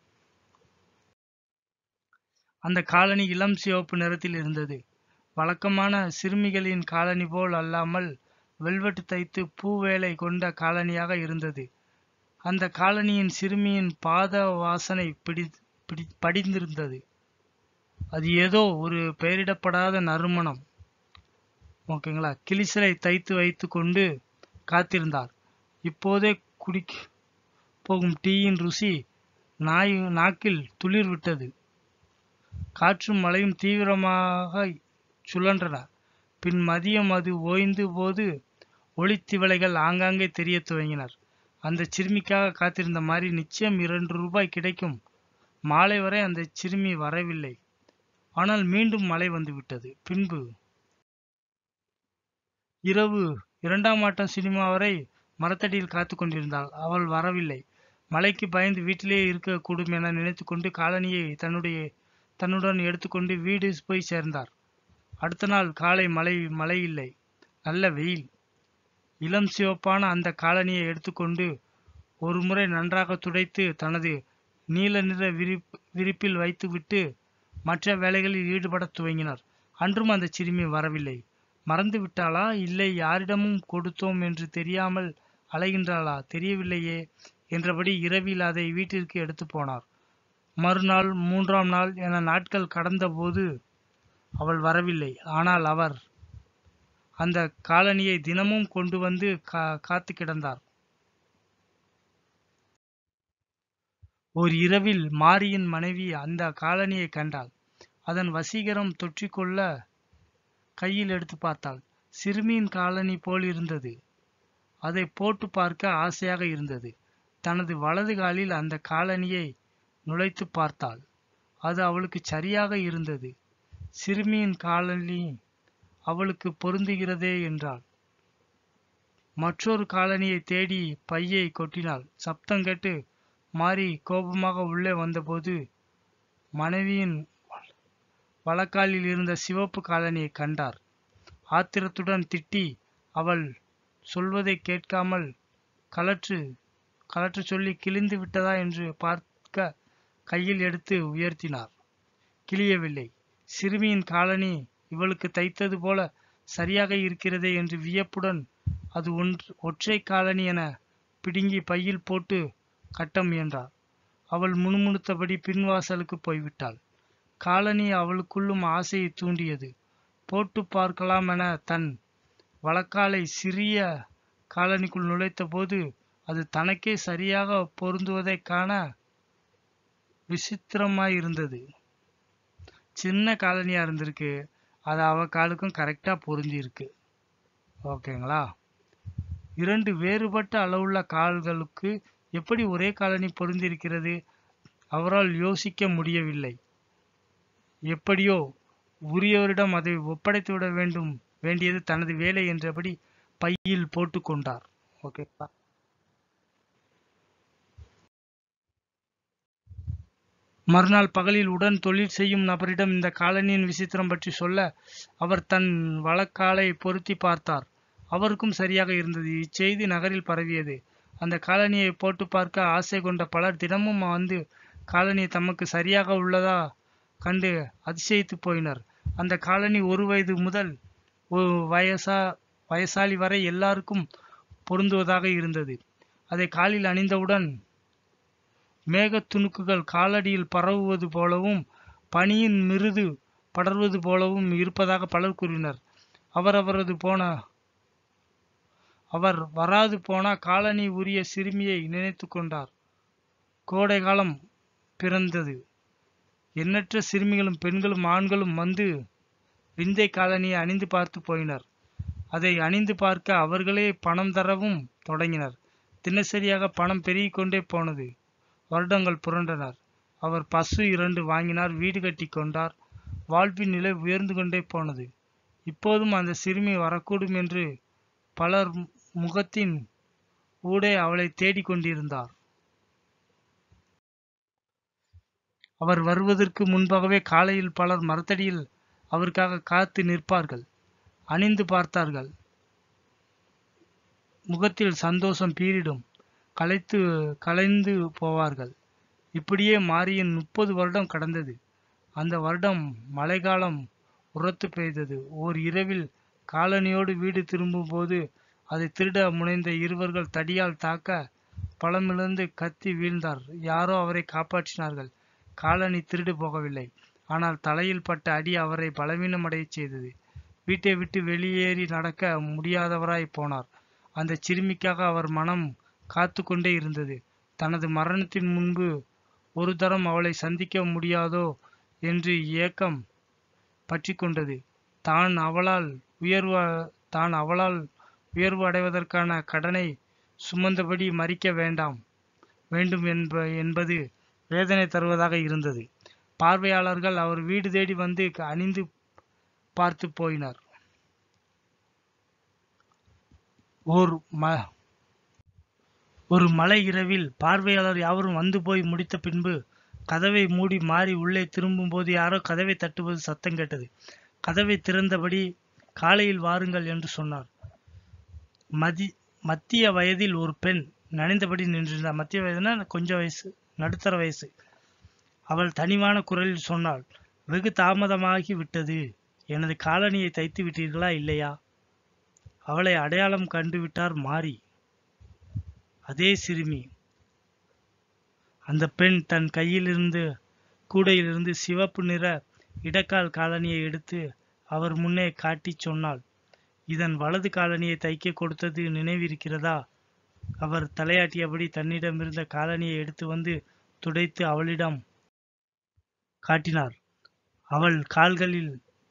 அந்த காலனி இளம் சிவப்பு நிறத்தில் இருந்தது வழக்கமான சிறுமிகளின் காலனி போல் அல்லாமல் வெல்வெட்டு தைத்து பூவேலை கொண்ட காலனியாக இருந்தது அந்த காலனியின் சிறுமியின் பாத வாசனை பிடி பிடி படிந்திருந்தது அது ஏதோ ஒரு பெயரிடப்படாத நறுமணம் ஓகேங்களா கிளிசலை தைத்து வைத்து கொண்டு காத்திருந்தார் இப்போதே குடிக்க போகும் டீயின் ருசி நாய் நாக்கில் துளிர் விட்டது காற்றும் மழையும் தீவிரமாக சுழன்றன பின் மதியம் அது ஓய்ந்து போது ஒளித்திவளைகள் ஆங்காங்கே தெரிய துவங்கினர் அந்த சிறுமிக்காக காத்திருந்த மாதிரி நிச்சயம் இரண்டு ரூபாய் கிடைக்கும் மாலை வரை அந்த சிறுமி வரவில்லை ஆனால் மீண்டும் மழை வந்துவிட்டது பின்பு இரவு இரண்டாம் ஆட்டம் சினிமா வரை மரத்தடியில் காத்து கொண்டிருந்தாள் அவள் வரவில்லை மழைக்கு பயந்து வீட்டிலேயே இருக்கக்கூடும் என நினைத்து கொண்டு காலனியை தன்னுடைய தன்னுடன் எடுத்துக்கொண்டு வீடு போய் சேர்ந்தார் அடுத்த நாள் காலை மழை மழை இல்லை நல்ல வெயில் இளம் சிவப்பான அந்த காலனியை எடுத்துக்கொண்டு ஒரு முறை நன்றாக துடைத்து தனது நீல நிற விரிப் விரிப்பில் வைத்துவிட்டு மற்ற வேலைகளில் ஈடுபடத் துவங்கினார் அன்றும் அந்த சிறுமி வரவில்லை மறந்து விட்டாளா இல்லை யாரிடமும் கொடுத்தோம் என்று தெரியாமல் அலைகின்றாளா தெரியவில்லையே என்றபடி இரவில் அதை வீட்டிற்கு எடுத்து போனார் மறுநாள் மூன்றாம் நாள் என நாட்கள் கடந்தபோது அவள் வரவில்லை ஆனால் அவர் அந்த காலனியை தினமும் கொண்டு வந்து கா காத்து கிடந்தார் ஓர் இரவில் மாரியின் மனைவி அந்த காலனியை கண்டாள் அதன் வசீகரம் தொற்றிக்கொள்ள கையில் எடுத்து பார்த்தாள் சிறுமியின் காலனி போல் இருந்தது அதை போட்டு பார்க்க ஆசையாக இருந்தது தனது வலது காலில் அந்த காலனியை நுழைத்து பார்த்தாள் அது அவளுக்கு சரியாக இருந்தது சிறுமியின் காலனி அவளுக்கு பொருந்துகிறதே என்றாள் மற்றொரு காலனியை தேடி பையை கொட்டினாள் சப்தம் கேட்டு மாறி கோபமாக உள்ளே வந்தபோது மனைவியின் வலக்காலில் இருந்த சிவப்பு காலனியை கண்டார் ஆத்திரத்துடன் திட்டி அவள் சொல்வதை கேட்காமல் கலற்று கலற்று சொல்லி கிழிந்து விட்டதா என்று பார்க்க கையில் எடுத்து உயர்த்தினார் கிழியவில்லை சிறுமியின் காலனி இவளுக்கு தைத்தது போல சரியாக இருக்கிறதே என்று வியப்புடன் அது ஒன்று ஒற்றை காலனி என பிடுங்கி பையில் போட்டு கட்ட முயன்றார் அவள் முணுமுணுத்தபடி பின்வாசலுக்கு போய்விட்டாள் காலனி அவளுக்குள்ளும் ஆசையை தூண்டியது போட்டு பார்க்கலாம் என தன் வழக்காலை சிறிய காலனிக்குள் நுழைத்த போது அது தனக்கே சரியாக பொருந்துவதைக் காண விசித்திரமாயிருந்தது சின்ன காலனியா இருந்திருக்கு அது அவ காலுக்கும் கரெக்டா பொருந்தி இருக்கு ஓகேங்களா இரண்டு வேறுபட்ட அளவுள்ள கால்களுக்கு எப்படி ஒரே காலனி பொருந்திருக்கிறது அவரால் யோசிக்க முடியவில்லை எப்படியோ உரியவரிடம் அதை ஒப்படைத்துவிட வேண்டும் வேண்டியது தனது வேலை என்றபடி பையில் போட்டு கொண்டார் ஓகேப்பா மறுநாள் பகலில் உடன் தொழில் செய்யும் நபரிடம் இந்த காலனியின் விசித்திரம் பற்றி சொல்ல அவர் தன் வழக்காலை பொருத்தி பார்த்தார் அவருக்கும் சரியாக இருந்தது இச்செய்தி நகரில் பரவியது அந்த காலனியை போட்டு பார்க்க ஆசை கொண்ட பலர் தினமும் வந்து காலனி தமக்கு சரியாக உள்ளதா கண்டு அதிசயித்து போயினர் அந்த காலனி ஒரு வயது முதல் ஒரு வயசா வயசாளி வரை எல்லாருக்கும் பொருந்துவதாக இருந்தது அதை காலில் அணிந்தவுடன் மேகத் துணுக்குகள் காலடியில் பரவுவது போலவும் பனியின் மிருது படர்வது போலவும் இருப்பதாக பலர் கூறினர் அவரவரது போன அவர் வராது போன காலனி உரிய சிறுமியை நினைத்து கொண்டார் கோடை காலம் பிறந்தது எண்ணற்ற சிறுமிகளும் பெண்களும் ஆண்களும் வந்து விந்தை காலனியை அணிந்து பார்த்து போயினர் அதை அணிந்து பார்க்க அவர்களே பணம் தரவும் தொடங்கினர் தினசரியாக பணம் பெருகிக் கொண்டே போனது வருடங்கள் புரண்டனர் அவர் பசு இரண்டு வாங்கினார் வீடு கட்டி கொண்டார் வாழ்வின் நிலை உயர்ந்து கொண்டே போனது இப்போதும் அந்த சிறுமி வரக்கூடும் என்று பலர் முகத்தின் ஊடே அவளை தேடிக் கொண்டிருந்தார் அவர் வருவதற்கு முன்பாகவே காலையில் பலர் மரத்தடியில் அவருக்காக காத்து நிற்பார்கள் அணிந்து பார்த்தார்கள் முகத்தில் சந்தோஷம் பீரிடும் களைத்து கலைந்து போவார்கள் இப்படியே மாரியின் முப்பது வருடம் கடந்தது அந்த வருடம் மழைக்காலம் உரத்து பெய்தது ஓர் இரவில் காலனியோடு வீடு திரும்பும்போது அதை திருட முனைந்த இருவர்கள் தடியால் தாக்க பழமிழந்து கத்தி வீழ்ந்தார் யாரோ அவரை காப்பாற்றினார்கள் காலனி திருடு போகவில்லை ஆனால் தலையில் பட்ட அடி அவரை பலவீனமடையச் செய்தது வீட்டை விட்டு வெளியேறி நடக்க முடியாதவராய் போனார் அந்த சிறுமிக்காக அவர் மனம் காத்து கொண்டே இருந்தது தனது மரணத்தின் முன்பு ஒரு தரம் அவளை சந்திக்க முடியாதோ என்று ஏக்கம் பற்றி கொண்டது தான் அவளால் உயர்வு தான் அவளால் உயர்வு அடைவதற்கான கடனை சுமந்தபடி மறிக்க வேண்டாம் வேண்டும் என்ப என்பது வேதனை தருவதாக இருந்தது பார்வையாளர்கள் அவர் வீடு தேடி வந்து அணிந்து பார்த்து போயினர் ஓர் ம ஒரு மழை இரவில் பார்வையாளர் யாவரும் வந்து போய் முடித்த பின்பு கதவை மூடி மாறி உள்ளே திரும்பும்போது யாரோ கதவை தட்டுவது சத்தம் கேட்டது கதவை திறந்தபடி காலையில் வாருங்கள் என்று சொன்னார் மதி மத்திய வயதில் ஒரு பெண் நனைந்தபடி நின்றிருந்தார் மத்திய வயதுனா கொஞ்சம் வயசு நடுத்தர வயசு அவள் தனிவான குரலில் சொன்னாள் வெகு தாமதமாகி விட்டது எனது காலணியை தைத்து விட்டீர்களா இல்லையா அவளை அடையாளம் கண்டுவிட்டார் மாறி அதே சிறுமி அந்த பெண் தன் கையிலிருந்து கூடையிலிருந்து சிவப்பு நிற இடக்கால் காலணியை எடுத்து அவர் முன்னே காட்டிச் சொன்னாள் இதன் வலது காலணியை தைக்க கொடுத்தது நினைவிருக்கிறதா அவர் தலையாட்டியபடி தன்னிடமிருந்த காலணியை எடுத்து வந்து துடைத்து அவளிடம் காட்டினார் அவள் கால்களில்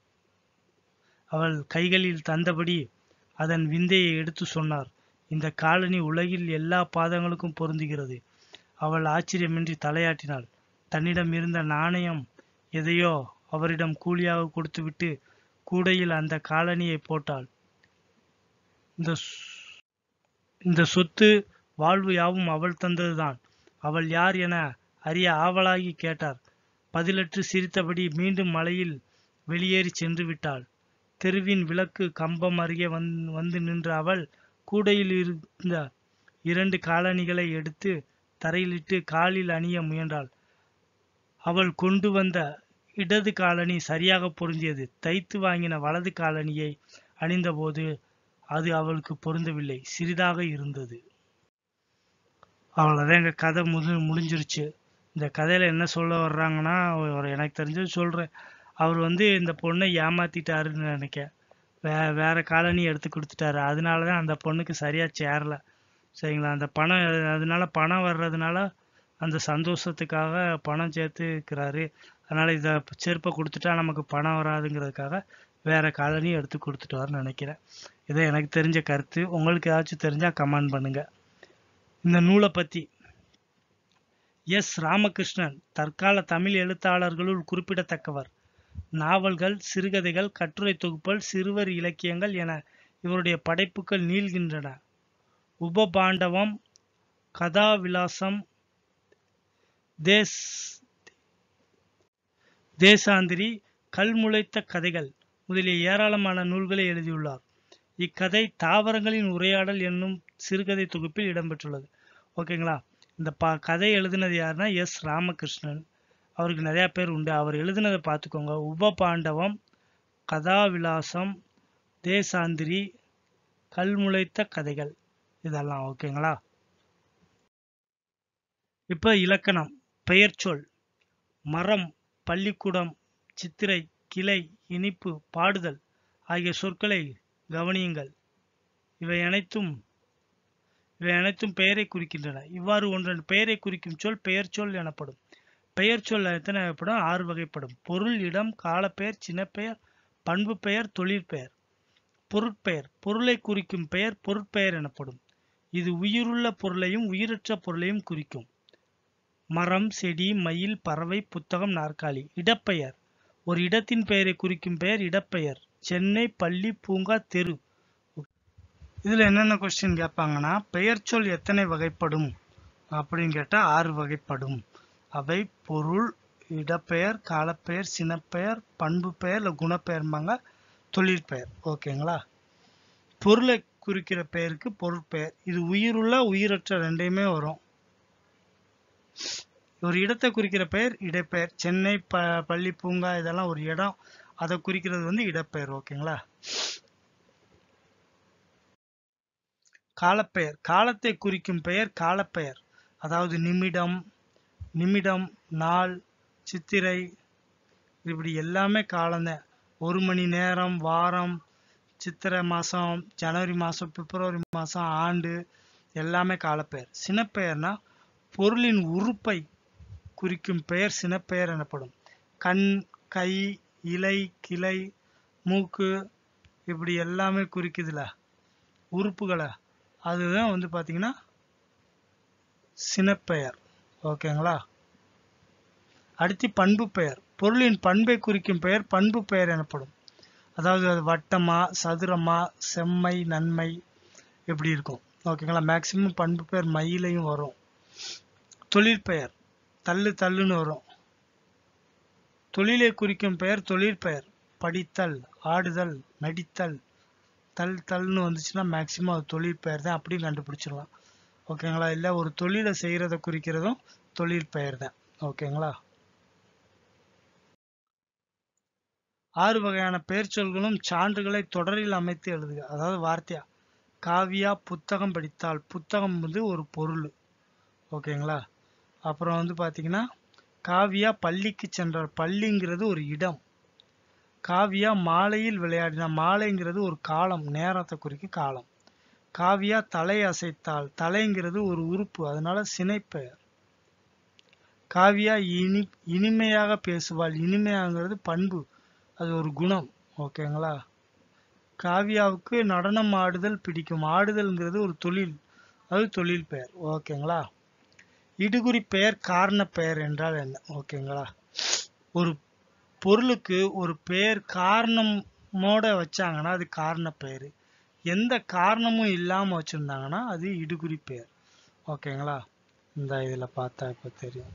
அவள் கைகளில் தந்தபடி அதன் விந்தையை எடுத்து சொன்னார் இந்த காலனி உலகில் எல்லா பாதங்களுக்கும் பொருந்துகிறது அவள் ஆச்சரியமின்றி தலையாட்டினாள் தன்னிடம் இருந்த நாணயம் எதையோ அவரிடம் கூலியாக கொடுத்துவிட்டு கூடையில் அந்த காலனியை போட்டாள் இந்த சொ- இந்த சொத்து வாழ்வு யாவும் அவள் தந்ததுதான் அவள் யார் என அறிய ஆவலாகி கேட்டார் பதிலற்று சிரித்தபடி மீண்டும் மலையில் வெளியேறி சென்று விட்டாள் தெருவின் விளக்கு கம்பம் அருகே வந் வந்து நின்ற அவள் கூடையில் இருந்த இரண்டு காலணிகளை எடுத்து தரையிலிட்டு காலில் அணிய முயன்றாள் அவள் கொண்டு வந்த இடது காலணி சரியாக பொருந்தியது தைத்து வாங்கின வலது காலணியை அணிந்தபோது அது அவளுக்கு பொருந்தவில்லை சிறிதாக இருந்தது அவ்வளோதான் எங்கள் கதை முது முடிஞ்சிருச்சு இந்த கதையில் என்ன சொல்ல வர்றாங்கன்னா ஒரு எனக்கு தெரிஞ்சது சொல்கிறேன் அவர் வந்து இந்த பொண்ணை ஏமாத்திட்டாருன்னு நினைக்கிறேன் வே வேற காலனி எடுத்து கொடுத்துட்டாரு அதனால தான் அந்த பொண்ணுக்கு சரியாக சேரல சரிங்களா அந்த பணம் அதனால பணம் வர்றதுனால அந்த சந்தோஷத்துக்காக பணம் சேர்த்துக்கிறாரு அதனால இதை செருப்பை கொடுத்துட்டா நமக்கு பணம் வராதுங்கிறதுக்காக வேற காலனி எடுத்து கொடுத்துட்டாருன்னு நினைக்கிறேன் இதை எனக்கு தெரிஞ்ச கருத்து உங்களுக்கு ஏதாச்சும் தெரிஞ்சா கமெண்ட் பண்ணுங்க இந்த நூலை பத்தி எஸ் ராமகிருஷ்ணன் தற்கால தமிழ் எழுத்தாளர்களுள் குறிப்பிடத்தக்கவர் நாவல்கள் சிறுகதைகள் கட்டுரை தொகுப்புகள் சிறுவர் இலக்கியங்கள் என இவருடைய படைப்புகள் நீள்கின்றன உபபாண்டவம் கதாவிலாசம் தேஸ் தேசாந்திரி கல்முளைத்த கதைகள் முதலிய ஏராளமான நூல்களை எழுதியுள்ளார் இக்கதை தாவரங்களின் உரையாடல் என்னும் சிறுகதை தொகுப்பில் இடம்பெற்றுள்ளது ஓகேங்களா இந்த ப கதை எழுதினது யாருன்னா எஸ் ராமகிருஷ்ணன் அவருக்கு நிறைய பேர் உண்டு அவர் எழுதினதை பார்த்துக்கோங்க உபபாண்டவம் கதாவிலாசம் தேசாந்திரி கல்முளைத்த கதைகள் இதெல்லாம் ஓகேங்களா இப்ப இலக்கணம் பெயர்ச்சொல் மரம் பள்ளிக்கூடம் சித்திரை கிளை இனிப்பு பாடுதல் ஆகிய சொற்களை கவனியுங்கள் இவை அனைத்தும் இவை அனைத்தும் பெயரை குறிக்கின்றன இவ்வாறு ஒன்றன் பெயரை குறிக்கும் சொல் பெயர்ச்சொல் எனப்படும் பெயர் சொல் எத்தனை வகைப்படும் ஆறு வகைப்படும் பொருள் இடம் காலப்பெயர் சின்னப்பெயர் பண்பு பெயர் தொழிற்பெயர் பொருட்பெயர் பொருளை குறிக்கும் பெயர் பொருட்பெயர் எனப்படும் இது உயிருள்ள பொருளையும் உயிரற்ற பொருளையும் குறிக்கும் மரம் செடி மயில் பறவை புத்தகம் நாற்காலி இடப்பெயர் ஒரு இடத்தின் பெயரை குறிக்கும் பெயர் இடப்பெயர் சென்னை பள்ளி பூங்கா தெரு இதுல என்னென்ன கொஸ்டின் கேட்பாங்கன்னா பெயர் சொல் எத்தனை வகைப்படும் அப்படின்னு கேட்டா ஆறு வகைப்படும் அவை பொருள் இடப்பெயர் காலப்பெயர் சினப்பெயர் பண்பு பெயர் இல்லை குணப்பெயர்பாங்க தொழிற்பெயர் ஓகேங்களா பொருளை குறிக்கிற பெயருக்கு பொருட்பெயர் இது உயிருள்ள உயிரற்ற ரெண்டையுமே வரும் ஒரு இடத்தை குறிக்கிற பெயர் இடப்பெயர் சென்னை ப பள்ளி பூங்கா இதெல்லாம் ஒரு இடம் அதை குறிக்கிறது வந்து இடப்பெயர் ஓகேங்களா காலப்பெயர் காலத்தை குறிக்கும் பெயர் காலப்பெயர் அதாவது நிமிடம் நிமிடம் நாள் சித்திரை இப்படி எல்லாமே காலம்தான் ஒரு மணி நேரம் வாரம் சித்திரை மாதம் ஜனவரி மாதம் பிப்ரவரி மாதம் ஆண்டு எல்லாமே காலப்பெயர் சினப்பெயர்னா பொருளின் உறுப்பை குறிக்கும் பெயர் சினப்பெயர் எனப்படும் கண் கை இலை கிளை மூக்கு இப்படி எல்லாமே குறிக்குதுல உறுப்புகளை அதுதான் வந்து பார்த்தீங்கன்னா சினப்பெயர் ஓகேங்களா அடுத்து பண்பு பெயர் பொருளின் பண்பை குறிக்கும் பெயர் பண்பு பெயர் எனப்படும் அதாவது அது வட்டமா சதுரமா செம்மை நன்மை இப்படி இருக்கும் ஓகேங்களா மேக்சிமம் பண்பு பெயர் மயிலையும் வரும் தொழிற்பெயர் தள்ளு தள்ளுன்னு வரும் தொழிலை குறிக்கும் பெயர் தொழிற்பெயர் படித்தல் ஆடுதல் நடித்தல் தல் தல்னு வந்துச்சுன்னா மேக்சிமம் அது தொழிற்பெயர் தான் அப்படியும் கண்டுபிடிச்சிடலாம் ஓகேங்களா இல்லை ஒரு தொழிலை செய்கிறத குறிக்கிறதும் தொழிற்பெயர் தான் ஓகேங்களா ஆறு வகையான பெயர் சொல்களும் சான்றுகளை தொடரில் அமைத்து எழுதுக அதாவது வார்த்தையா காவியா புத்தகம் படித்தால் புத்தகம் வந்து ஒரு பொருள் ஓகேங்களா அப்புறம் வந்து பார்த்தீங்கன்னா காவியா பள்ளிக்கு சென்றார் பள்ளிங்கிறது ஒரு இடம் காவியா மாலையில் விளையாடினா மாலைங்கிறது ஒரு காலம் நேரத்தை குறிக்கும் காலம் காவியா தலை அசைத்தால் தலைங்கிறது ஒரு உறுப்பு அதனால சினைப்பெயர் காவியா இனி இனிமையாக பேசுவாள் இனிமையாங்கிறது பண்பு அது ஒரு குணம் ஓகேங்களா காவியாவுக்கு நடனம் ஆடுதல் பிடிக்கும் ஆடுதல்ங்கிறது ஒரு தொழில் அது தொழில் பெயர் ஓகேங்களா இடுகுறி பெயர் காரண பெயர் என்றால் என்ன ஓகேங்களா ஒரு பொருளுக்கு ஒரு பெயர் காரணமோட வச்சாங்கன்னா அது காரண பெயர் எந்த காரணமும் இல்லாம வச்சிருந்தாங்கன்னா அது இடுகுறி பெயர் ஓகேங்களா இந்த இதுல பார்த்தா இப்ப தெரியும்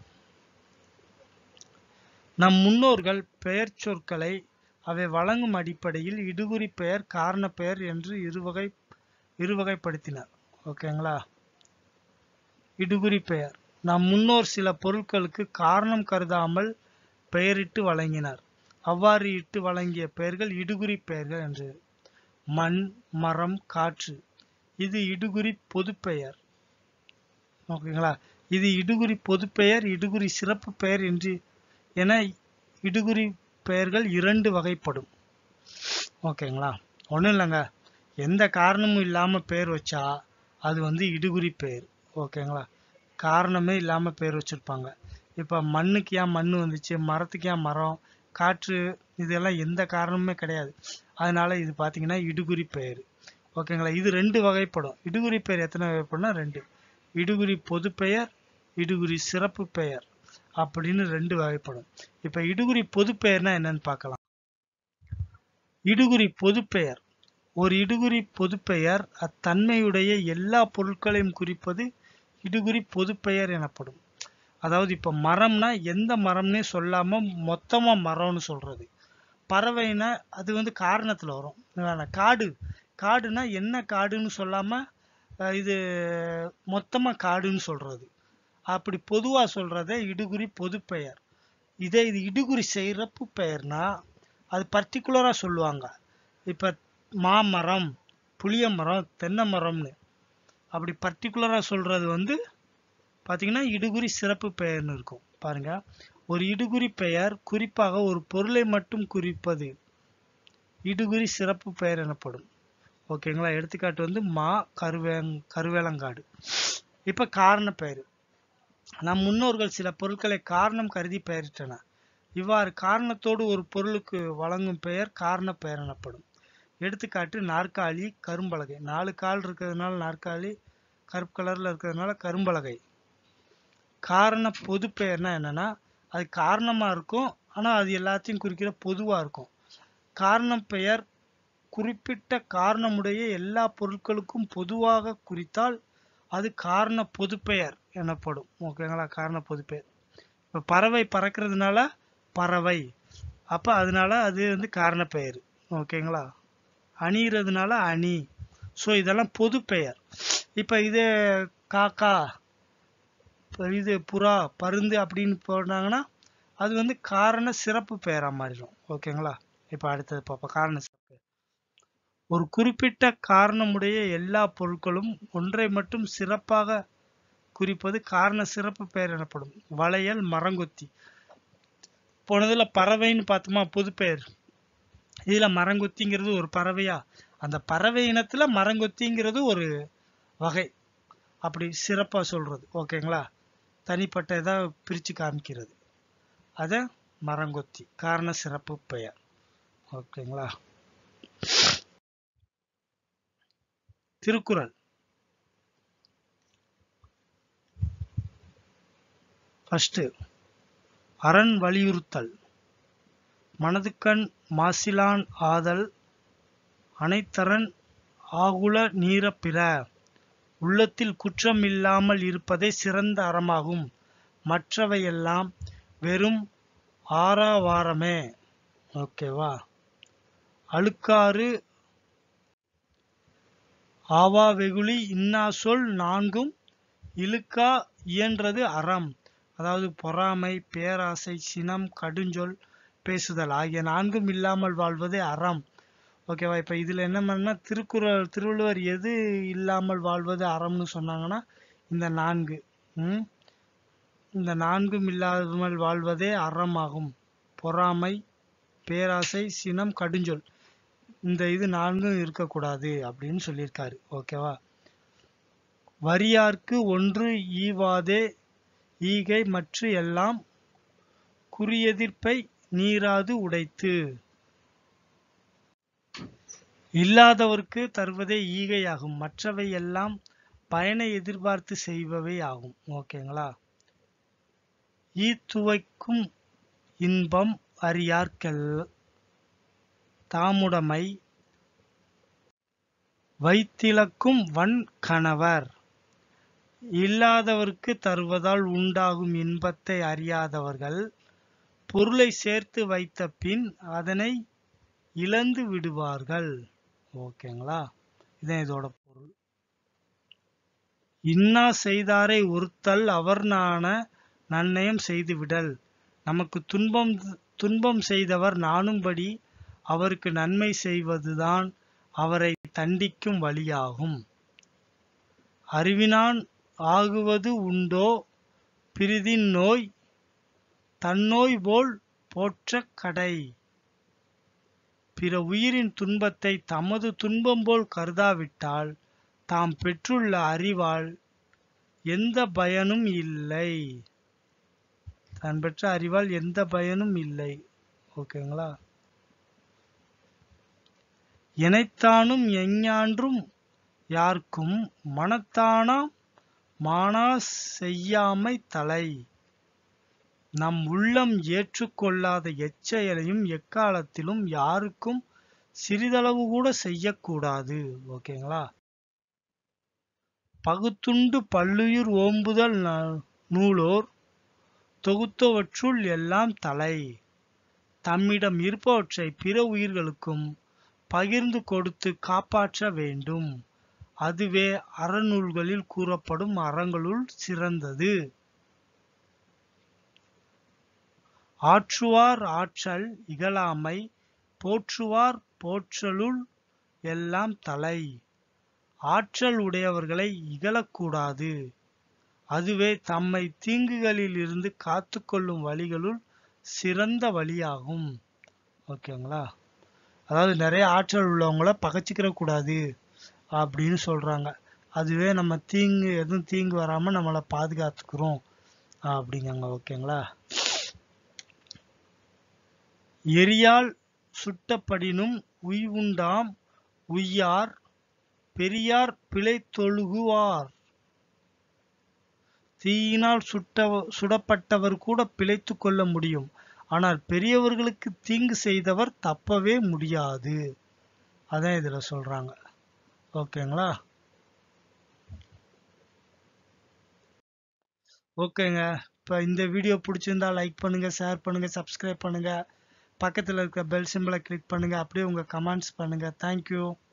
நம் முன்னோர்கள் பெயர் சொற்களை அவை வழங்கும் அடிப்படையில் இடுகுறி பெயர் காரண பெயர் என்று இருவகை இருவகைப்படுத்தினர் ஓகேங்களா இடுகுறி பெயர் நம் முன்னோர் சில பொருட்களுக்கு காரணம் கருதாமல் பெயரிட்டு வழங்கினர் அவ்வாறு இட்டு வழங்கிய பெயர்கள் இடுகுறி பெயர்கள் என்று மண் மரம் காற்று இது இடுகுறி பொதுப்பெயர் ஓகேங்களா இது இடுகுறி பொதுப்பெயர் இடுகுறி சிறப்பு பெயர் என்று என இடுகுறி பெயர்கள் இரண்டு வகைப்படும் ஓகேங்களா ஒன்றும் இல்லைங்க எந்த காரணமும் இல்லாமல் பெயர் வச்சா அது வந்து இடுகுறி பெயர் ஓகேங்களா காரணமே இல்லாம பேர் வச்சிருப்பாங்க இப்ப மண்ணுக்கு ஏன் மண்ணு வந்துச்சு மரத்துக்கு ஏன் மரம் காற்று இதெல்லாம் எந்த காரணமுமே கிடையாது அதனால இது பாத்தீங்கன்னா இடுகுறி பெயர் ஓகேங்களா இது ரெண்டு வகைப்படும் இடுகுறி பெயர் எத்தனை வகைப்படும்னா ரெண்டு இடுகுறி பொது பெயர் இடுகுறி சிறப்பு பெயர் அப்படின்னு ரெண்டு வகைப்படும் இப்ப இடுகுறி பொது பெயர்னா என்னன்னு பார்க்கலாம் இடுகுறி பொது பெயர் ஒரு இடுகுறி பொது பெயர் அத்தன்மையுடைய எல்லா பொருட்களையும் குறிப்பது இடுகுறி பொது பெயர் எனப்படும் அதாவது இப்ப மரம்னா எந்த மரம்னே சொல்லாம மொத்தமா மரம்னு சொல்றது பறவைனா அது வந்து காரணத்துல வரும் வேணாம். காடு காடுனா என்ன காடுன்னு சொல்லாம அஹ், இது மொத்தமா காடுன்னு சொல்றது அப்படி பொதுவா சொல்றத இடுகுறி பொது பெயர் இதே இது இடுகுறி சிறப்பு பெயர்னா அது பர்டிகுலரா சொல்லுவாங்க இப்ப மாமரம் புளிய மரம் தென்னை மரம்னு அப்படி பர்டிகுலரா சொல்றது வந்து பாத்தீங்கன்னா இடுகுறி சிறப்பு பெயர்னு இருக்கும் பாருங்க ஒரு இடுகுறி பெயர் குறிப்பாக ஒரு பொருளை மட்டும் குறிப்பது இடுகுறி சிறப்பு பெயர் எனப்படும் ஓகேங்களா எடுத்துக்காட்டு வந்து மா கருவேங் கருவேலங்காடு இப்ப காரண பெயர் நம் முன்னோர்கள் சில பொருட்களை காரணம் கருதி பெயரிட்டனர் இவ்வாறு காரணத்தோடு ஒரு பொருளுக்கு வழங்கும் பெயர் காரண பெயர் எனப்படும் எடுத்துக்காட்டு நாற்காலி கரும்பலகை நாலு கால் இருக்கிறதுனால நாற்காலி கருப்பு கலர்ல இருக்கிறதுனால கரும்பலகை காரண பொது பெயர்னா என்னன்னா அது காரணமா இருக்கும் ஆனா அது எல்லாத்தையும் குறிக்கிற பொதுவா இருக்கும் காரணம் பெயர் குறிப்பிட்ட காரணமுடைய எல்லா பொருட்களுக்கும் பொதுவாக குறித்தால் அது காரண பொதுப்பெயர் எனப்படும் ஓகேங்களா காரண பொதுப்பெயர் இப்ப பறவை பறக்கிறதுனால பறவை அப்ப அதனால அது வந்து காரண பெயர் ஓகேங்களா அணிகிறதுனால அணி ஸோ இதெல்லாம் பொது பெயர் இப்ப இது காக்கா இப்ப இது புறா பருந்து அப்படின்னு போனாங்கன்னா அது வந்து காரண சிறப்பு பெயரா மாறிடும் ஓகேங்களா இப்ப அடுத்தது பார்ப்போம் காரண சிறப்பு ஒரு குறிப்பிட்ட காரணமுடைய எல்லா பொருட்களும் ஒன்றை மட்டும் சிறப்பாக குறிப்பது காரண சிறப்பு பெயர் எனப்படும் வளையல் மரங்கொத்தி போனதுல பறவைன்னு பார்த்தோமா பொது பெயர் இதுல மரங்கொத்திங்கிறது ஒரு பறவையா அந்த பறவை இனத்துல மரங்கொத்திங்கிறது ஒரு வகை அப்படி சிறப்பா சொல்றது ஓகேங்களா தனிப்பட்ட இதா பிரிச்சு காமிக்கிறது அத மரங்கொத்தி காரண சிறப்பு பெயர் ஓகேங்களா திருக்குறள் ஃபர்ஸ்ட் அரண் வலியுறுத்தல் மனதுக்கண் மாசிலான் ஆதல் அனைத்தரன் ஆகுல நீரப் பிற உள்ளத்தில் குற்றம் இல்லாமல் இருப்பதே சிறந்த அறமாகும் மற்றவையெல்லாம் வெறும் ஆறாவாரமே ஓகேவா அழுக்காறு ஆவா வெகுளி இன்னா சொல் நான்கும் இழுக்கா இயன்றது அறம் அதாவது பொறாமை பேராசை சினம் கடுஞ்சொல் பேசுதல் ஆகிய நான்கும் இல்லாமல் வாழ்வதே அறம் ஓகேவா இப்ப இதுல என்ன பண்ணா திருக்குறள் திருவள்ளுவர் எது இல்லாமல் வாழ்வது அறம்னு சொன்னாங்கன்னா இந்த நான்கு ம்? இந்த நான்கும் இல்லாமல் வாழ்வதே அறமாகும் பொறாமை பேராசை சினம் கடுஞ்சொல் இந்த இது நான்கும் இருக்கக்கூடாது அப்படின்னு சொல்லியிருக்காரு ஓகேவா வரியார்க்கு ஒன்று ஈவாதே ஈகை மற்ற எல்லாம் குறியெதிர்ப்பை நீராது உடைத்து இல்லாதவர்க்கு தருவதே ஈகையாகும் மற்றவை எல்லாம் பயனை எதிர்பார்த்து செய்பவை ஆகும் ஓகேங்களா ஈத்துவைக்கும் இன்பம் அறியார்க்கெல் தாமுடைமை வைத்திலக்கும் வன் கணவர் இல்லாதவர்க்கு தருவதால் உண்டாகும் இன்பத்தை அறியாதவர்கள் பொருளை சேர்த்து வைத்த பின் அதனை இழந்து விடுவார்கள் ஓகேங்களா இதான் இதோட பொருள் இன்னா செய்தாரை ஒருத்தல் அவர் நாண நன்னயம் செய்து விடல் நமக்கு துன்பம் துன்பம் செய்தவர் நாணும்படி அவருக்கு நன்மை செய்வதுதான் அவரை தண்டிக்கும் வழியாகும் அறிவினான் ஆகுவது உண்டோ பிரிதின் நோய் தன்னோய் போல் போற்றக் கடை பிற உயிரின் துன்பத்தை தமது துன்பம் போல் கருதாவிட்டால் தாம் பெற்றுள்ள அறிவால் எந்த பயனும் இல்லை தான் பெற்ற அறிவால் எந்த பயனும் இல்லை ஓகேங்களா எனைத்தானும் எஞ்ஞான்றும் யார்க்கும் மனத்தானாம் மானா செய்யாமை தலை நம் உள்ளம் ஏற்றுக்கொள்ளாத எச்செயலையும் எக்காலத்திலும் யாருக்கும் சிறிதளவு கூட செய்யக்கூடாது ஓகேங்களா பகுத்துண்டு பல்லுயிர் ஓம்புதல் ந- நூலோர் தொகுத்தவற்றுள் எல்லாம் தலை தம்மிடம் இருப்பவற்றை பிற உயிர்களுக்கும் பகிர்ந்து கொடுத்து காப்பாற்ற வேண்டும் அதுவே அறநூல்களில் கூறப்படும் அறங்களுள் சிறந்தது ஆற்றுவார் ஆற்றல் இகழாமை போற்றுவார் போற்றலுள் எல்லாம் தலை ஆற்றல் உடையவர்களை இகழக்கூடாது அதுவே தம்மை தீங்குகளில் இருந்து காத்துக்கொள்ளும் வழிகளுள் சிறந்த வழியாகும் ஓகேங்களா அதாவது நிறைய ஆற்றல் உள்ளவங்கள பகைச்சிக்கிற கூடாது அப்படின்னு சொல்றாங்க அதுவே நம்ம தீங்கு எதுவும் தீங்கு வராம நம்மளை பாதுகாத்துக்கிறோம் அப்படிங்காங்க ஓகேங்களா எரியால் சுட்டப்படினும் உய்வுண்டாம் உய்யார் பெரியார் பிழை தொழுகுவார் தீயினால் சுட்ட சுடப்பட்டவர் கூட பிழைத்து கொள்ள முடியும் ஆனால் பெரியவர்களுக்கு தீங்கு செய்தவர் தப்பவே முடியாது அதான் இதுல சொல்றாங்க ஓகேங்களா ஓகேங்க இப்போ இந்த வீடியோ பிடிச்சிருந்தா லைக் பண்ணுங்க ஷேர் பண்ணுங்க சப்ஸ்கிரைப் பண்ணுங்க பக்கத்தில் இருக்க பெல் சிம்பிளை கிளிக் பண்ணுங்க அப்படியே உங்க கமெண்ட்ஸ் பண்ணுங்க தேங்க்யூ